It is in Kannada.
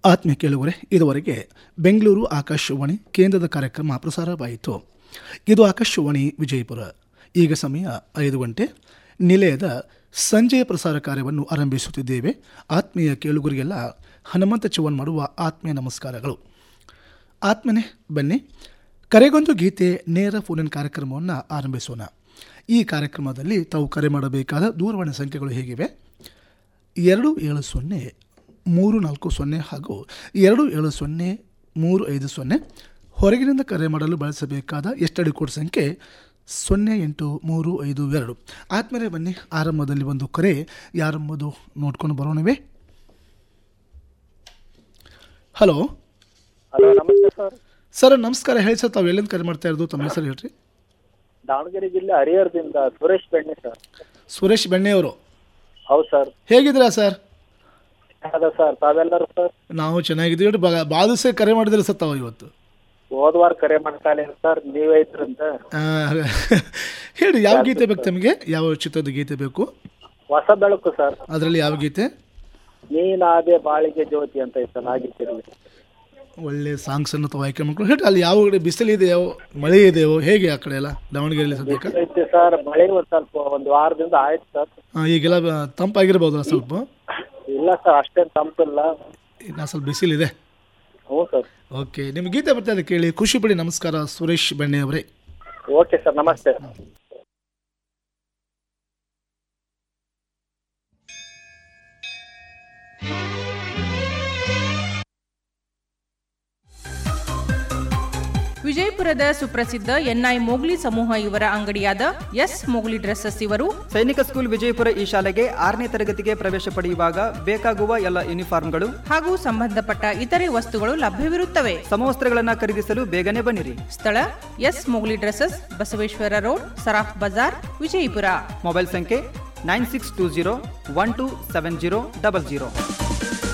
ಆತ್ಮೀಯ ಕೇಳುವರೆ ಇದುವರೆಗೆ ಬೆಂಗಳೂರು ಆಕಾಶವಾಣಿ ಕೇಂದ್ರದ ಕಾರ್ಯಕ್ರಮ ಪ್ರಸಾರವಾಯಿತು ಇದು ಆಕಾಶವಾಣಿ ವಿಜಯಪುರ ಈಗ ಸಮಯ ಐದು ಗಂಟೆ ನಿಲಯದ ಸಂಜೆಯ ಪ್ರಸಾರ ಕಾರ್ಯವನ್ನು ಆರಂಭಿಸುತ್ತಿದ್ದೇವೆ ಆತ್ಮೀಯ ಕೇಳುಗರಿಗೆಲ್ಲ ಹನುಮಂತ ಚವನ್ ಮಾಡುವ ಆತ್ಮೀಯ ನಮಸ್ಕಾರಗಳು ಆತ್ಮನೆ ಬನ್ನಿ ಕರೆಗೊಂದು ಗೀತೆ ನೇರ ಫೋನಿನ ಕಾರ್ಯಕ್ರಮವನ್ನು ಆರಂಭಿಸೋಣ ಈ ಕಾರ್ಯಕ್ರಮದಲ್ಲಿ ತಾವು ಕರೆ ಮಾಡಬೇಕಾದ ದೂರವಾಣಿ ಸಂಖ್ಯೆಗಳು ಹೇಗಿವೆ ಎರಡು ಏಳು ಸೊನ್ನೆ ಮೂರು ನಾಲ್ಕು ಸೊನ್ನೆ ಹಾಗೂ ಎರಡು ಏಳು ಸೊನ್ನೆ ಮೂರು ಐದು ಸೊನ್ನೆ ಹೊರಗಿನಿಂದ ಕರೆ ಮಾಡಲು ಬಳಸಬೇಕಾದ ಎಷ್ಟಡಿ ಕೋಡ್ ಸಂಖ್ಯೆ ಸೊನ್ನೆ ಎಂಟು ಮೂರು ಐದು ಎರಡು ಆದಮೇಲೆ ಬನ್ನಿ ಆರಂಭದಲ್ಲಿ ಒಂದು ಕರೆ ಯಾರೆಂಬುದು ನೋಡ್ಕೊಂಡು ಬರೋಣವೇ ಹಲೋ ಹಲೋ ನಮಸ್ತೆ ಸರ್ ಸರ್ ನಮಸ್ಕಾರ ಹೇಳಿ ಸರ್ ತಾವು ಎಲ್ಲಿಂದ ಕರೆ ಮಾಡ್ತಾ ಇರೋದು ತಮ್ಮ ಹೆಸರು ಹೇಳ್ರಿ ದಾವಣಗೆರೆ ಜಿಲ್ಲೆ ಹರಿಹರದಿಂದ ಸುರೇಶ್ ಬೆಣ್ಣೆ ಸರ್ ಸುರೇಶ್ ಬೆಣ್ಣೆಯವರು ಹೌದು ಸರ್ ಹೇಗಿದ್ದೀರಾ ಸರ್ ಅದ ಸರ್ ತಾವೆಲ್ಲರೂ ಸರ್ ನಾವು ಚೆನ್ನಾಗಿದ್ದೀವಿ ನೋಡಿ ಬಾ- ಭಾಳ ದಿವಸ ಕರೆ ಮಾಡಿದ್ರೆ ಸರ್ ತಾವು ಇವತ್ತು ಹೋದ ವಾರ ಕರೆ ಮಾಡ್ತಾನೆ ಸರ್ ನೀವೇ ಇದ್ರಂತ ಆ, ಹೇಳಿ ಯಾವ ಗೀತೆ ಬೇಕು ತಮಗೆ ಯಾವ ಚಿತ್ರದ ಗೀತೆ ಬೇಕು ಹೊಸ ಬೆಳಕು ಸರ್ ಅದರಲ್ಲಿ ಯಾವ ಗೀತೆ ನೀನಾದೆ ಬಾಳಿಗೆ ಜ್ಯೋತಿ ಅಂತ ಇತ್ತಲ್ಲ ಆಗಿತ್ತಿರಲಿ ಒಳ್ಳೆ ಸಾಂಗ್ಸನ್ನು ತಾವು ಆಯ್ಕೆ ಮಾಡ್ಕೊಂಡು ಹೇಳಿ ಅಲ್ಲಿ ಯಾವ ಕಡೆ ಬಿಸಿಲಿದೆಯೋ ಮಳೆ ಇದೆಯೋ ಹೇಗೆ ಆ ಕಡೆ ಎಲ್ಲ ದಾವಣಗೆರೆಯಲ್ಲಿ ಸದ್ಯಕ್ಕೆ ಐತೆ ಸರ್ ಮಳೆ ಒಂದ್ ಸ್ವಲ್ಪ ಒಂದು ವಾರದಿಂದ ಆಯ್ತು ಸರ್ ಆ, ಈಗೆಲ್ಲ ಬ- ತಂಪಾಗಿರ್ಬೋದಲ್ಲ ಸ್ವಲ್ಪ ಇಲ್ಲ ಸರ್ ಅಷ್ಟೇನು ತಂಪಿಲ್ಲ ಇನ್ನು ಸ್ವಲ್ಪ ಬಿಸಿಲಿದೆ ಹ್ಞೂ ಸರ್ ಓಕೆ ನಿಮ್ಮ ಗೀತೆ ಬರ್ತಾ ಇದೆ ಕೇಳಿ ಖುಷಿ ಪಡಿ ನಮಸ್ಕಾರ ಸುರೇಶ್ ಬೆಣ್ಣೆ ಅವರೇ ಓಕೆ ಸರ್ ನಮಸ್ತೆ ವಿಜಯಪುರದ ಸುಪ್ರಸಿದ್ಧ ಎನ್ಐ ಮೋಗ್ಲಿ ಸಮೂಹ ಇವರ ಅಂಗಡಿಯಾದ ಎಸ್ ಮೋಗ್ಲಿ ಡ್ರೆಸ್ಸಸ್ ಇವರು ಸೈನಿಕ ಸ್ಕೂಲ್ ವಿಜಯಪುರ ಈ ಶಾಲೆಗೆ ಆರನೇ ತರಗತಿಗೆ ಪ್ರವೇಶ ಪಡೆಯುವಾಗ ಬೇಕಾಗುವ ಎಲ್ಲ ಯೂನಿಫಾರ್ಮ್ಗಳು ಹಾಗೂ ಸಂಬಂಧಪಟ್ಟ ಇತರೆ ವಸ್ತುಗಳು ಲಭ್ಯವಿರುತ್ತವೆ ಸಮವಸ್ತ್ರಗಳನ್ನು ಖರೀದಿಸಲು ಬೇಗನೆ ಬನ್ನಿರಿ ಸ್ಥಳ S Mowgli dresses Basaveshwara road Saraf Bazaar Vijayapura mobile ಸಂಖ್ಯೆ nine six two zero one two seven zero double zero